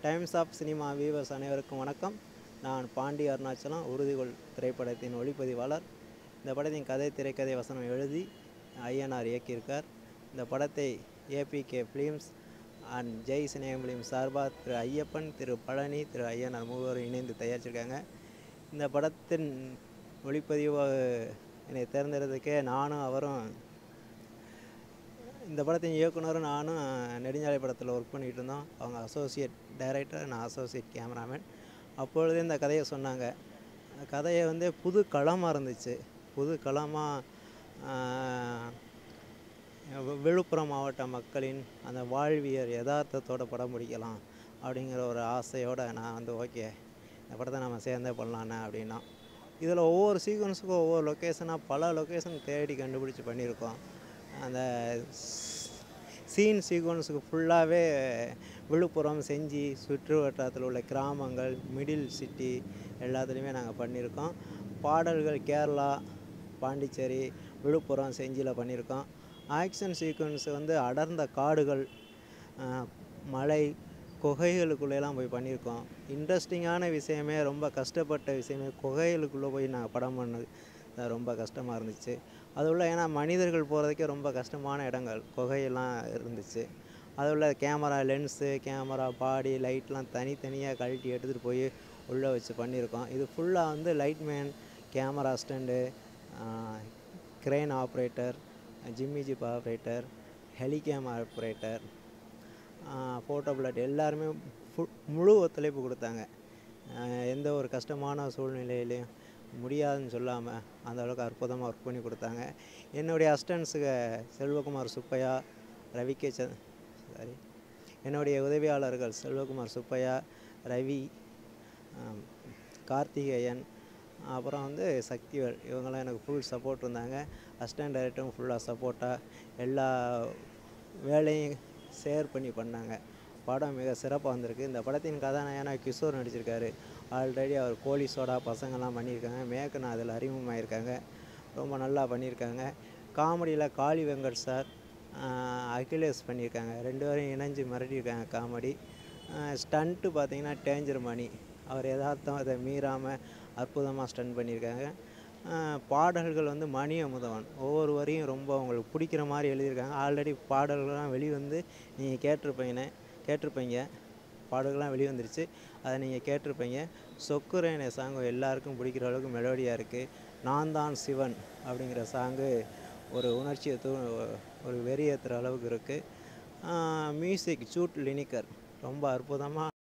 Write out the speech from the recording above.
times of cinema viewers அனைவருக்கும் வணக்கம் நான் பாண்டி அருணாச்சலம் உறுதிகொள் திரைப்படத்தின் ஒளிப்பதிவாளர் இந்த படத்தின் கதை திரைக்கதை வசனம் எழுதி ஐஎன்ஆர் இயக்கியிருக்கார் இந்த படத்தை APK films and Jai Sneham film சார்பாக திரு ஐயப்பன் திரு பழனி திரு ஐயனார் மூவரும் இணைந்து தயாரிச்சிருக்காங்க இந்த படத்தின் ஒளிப்பதிவு என்னை தேர்ந்தெடுத்ததுக்கே நானும் அவரும் இந்த படத்தின் இயக்குனரும் நானும் நெடுஞ்சாலை படத்தில் ஒர்க் பண்ணிகிட்டு இருந்தோம் அவங்க அசோசியேட் டைரக்டர் நான் அசோசியேட் கேமராமேன் அப்பொழுது இந்த கதையை சொன்னாங்க அந்த கதையை வந்து புது களமாக இருந்துச்சு புது களமாக விழுப்புரம் மாவட்ட மக்களின் அந்த வாழ்வியல் யதார்த்தத்தோட படம் பிடிக்கலாம் அப்படிங்கிற ஒரு ஆசையோடு நான் வந்து ஓகே இந்த படத்தை நம்ம சேர்ந்தே பண்ணலாண்ணே அப்படின்னா இதில் ஒவ்வொரு சீக்வன்ஸுக்கும் ஒவ்வொரு லொக்கேஷனாக பல லொக்கேஷன் தேடி கண்டுபிடிச்சி பண்ணியிருக்கோம் அந்த சீன் சீக்வன்ஸுக்கு ஃபுல்லாகவே விழுப்புரம் செஞ்சி சுற்று வட்டாரத்தில் உள்ள கிராமங்கள் மிடில் சிட்டி எல்லாத்துலேயுமே நாங்கள் பண்ணியிருக்கோம் பாடல்கள் கேரளா பாண்டிச்சேரி விழுப்புரம் செஞ்சியில் பண்ணியிருக்கோம் ஆக்ஷன் சீக்வன்ஸ் வந்து அடர்ந்த காடுகள் ஆஹ், மலை குகைகளுக்குள்ளேலாம் போய் பண்ணியிருக்கோம் இன்ட்ரெஸ்டிங்கான விஷயமே ரொம்ப கஷ்டப்பட்ட விஷயமே குகைகளுக்குள்ளே போய் நாங்கள் படம் பண்ணது அது ரொம்ப கஷ்டமாக இருந்துச்சு அது உள்ள ஏன்னா மனிதர்கள் போகிறதுக்கே ரொம்ப கஷ்டமான இடங்கள் குகையெல்லாம் இருந்துச்சு அது உள்ள கேமரா லென்ஸு கேமரா பாடி லைட்லாம் தனித்தனியாக கழட்டி எடுத்துகிட்டு போய் உள்ளே வச்சு பண்ணியிருக்கோம் இது ஃபுல்லாக வந்து lightman camera stunt crane operator jimmy jib operator helicam operator photo பிளட் எல்லாருமே ஃபுல் முழு ஒத்துழைப்பு கொடுத்தாங்க ஆஹ் எந்த ஒரு கஷ்டமான சூழ்நிலையிலையும் முடியாதுன்னு சொல்லாமல் அந்த அளவுக்கு அற்புதமாக ஒர்க் பண்ணி கொடுத்தாங்க என்னுடைய அசிஸ்டன்ஸுக்கு செல்வகுமார் சுப்பையா ரவிகே ச சாரி என்னுடைய உதவியாளர்கள் செல்வகுமார் சுப்பையா ரவி ஆம், கார்த்திகேயன் அப்புறம் வந்து சக்திவேல் இவங்கெல்லாம் எனக்கு ஃபுல் சப்போர்ட் இருந்தாங்க அசிஸ்டன்ட் டைரக்டரும் ஃபுல்லாக சப்போர்ட்டாக எல்லா வேலையும் ஷேர் பண்ணி பண்ணாங்க படம் மிக சிறப்பாக வந்திருக்கு இந்த படத்தின் கதாநாயகனாக கிஷோர் நடிச்சிருக்காரு ஆல்ரெடி அவர் கோழி சோடா பசங்கள்லாம் பண்ணியிருக்காங்க மேற்கனா அதில் அறிமுகமாயிருக்காங்க ரொம்ப நல்லா பண்ணியிருக்காங்க காமெடியில் காளி வெங்கட் சார் ஆஹ் அகிலேஷ் பண்ணியிருக்காங்க ரெண்டு பேரும் இணைஞ்சு மிரட்டியிருக்காங்க காமெடி ஸ்டண்ட்டு பார்த்தீங்கன்னா டேஞ்சர் மணி அவர் யதார்த்தம் அதை மீறாமல் அற்புதமாக ஸ்டன் பண்ணியிருக்காங்க ஆஹ் பாடல்கள் வந்து மணி அமுதவன் ஒவ்வொரு வரியும் ரொம்ப உங்களுக்கு பிடிக்கிற மாதிரி எழுதியிருக்காங்க ஆல்ரெடி பாடல்கள்லாம் வெளிவந்து நீங்கள் கேட்டிருப்பீங்கன்னு கேட்டிருப்பீங்க பாடல்கள்லாம் வெளிவந்துருச்சு அதை நீங்கள் கேட்டிருப்பீங்க சொக்குரேனே சாங் எல்லாருக்கும் பிடிக்கிற அளவுக்கு மெலோடியாக இருக்குது நான் தான் சிவன் அப்படிங்கிற சாங்கு ஒரு உணர்ச்சியை தூ ஒரு வெறியேற்றுற அளவுக்கு இருக்குது மியூசிக் சூட் லினிக்கர் ரொம்ப அற்புதமாக